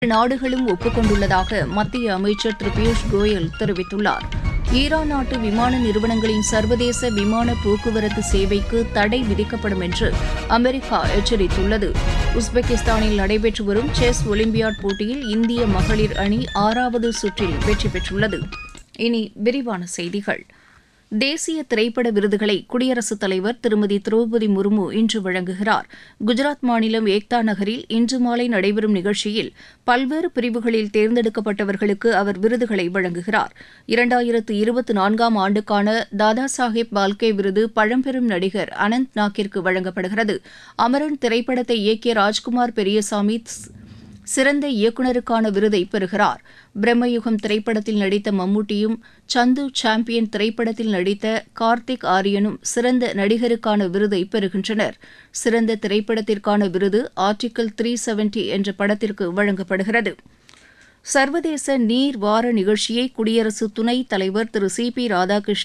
நாடுகளும் ஒப்புக்கொண்டுள்ளதாக மத்திய அமைச்சர் திரு பியூஷ் கோயல் தெரிவித்துள்ளார் ஈரான் நாட்டு விமான நிறுவனங்களின் சர்வதேச விமான போக்குவரத்து சேவைக்கு தடை விதிக்கப்படும் என்று அமெரிக்கா எச்சரித்துள்ளது உஸ்பெகிஸ்தானில் நடைபெற்று வரும் செஸ் ஒலிம்பியாட் போட்டியில் இந்திய மகளிர் அணி ஆறாவது சுற்றில் வெற்றி பெற்றுள்ளது இனி விரிவான செய்திகள் தேசிய திரைப்பட விருதுகளை குடியரசுத் தலைவர் திருமதி திரௌபதி முர்மு இன்று வழங்குகிறார் குஜராத் மாநிலம் ஏக்தா நகரில் இன்று மாலை நடைபெறும் நிகழ்ச்சியில் பல்வேறு பிரிவுகளில் தேர்ந்தெடுக்கப்பட்டவர்களுக்கு அவர் விருதுகளை வழங்குகிறார் இரண்டாயிரத்து இருபத்தி நான்காம் ஆண்டுக்கான தாதா சாஹேப் பால்கே விருது பழம்பெரும் நடிகர் அனந்த் நாக்கிற்கு வழங்கப்படுகிறது அமரன் திரைப்படத்தை இயக்கிய ராஜ்குமார் பெரியசாமி சிறந்த இயக்குநருக்கான விருதை பெறுகிறார் பிரம்மயுகம் திரைப்படத்தில் நடித்த மம்முட்டியும் சந்து சாம்பியன் திரைப்படத்தில் நடித்த கார்த்திக் ஆரியனும் சிறந்த நடிகருக்கான விருதை பெறுகின்றனர் சிறந்த திரைப்படத்திற்கான விருது ஆர்டிகிள் த்ரீ செவன்டி என்ற படத்திற்கு வழங்கப்படுகிறது சர்வதேச நீர் வார நிகழ்ச்சியை குடியரசு துணைத் தலைவர் திரு சி பி ராதாகிருஷ்ணன்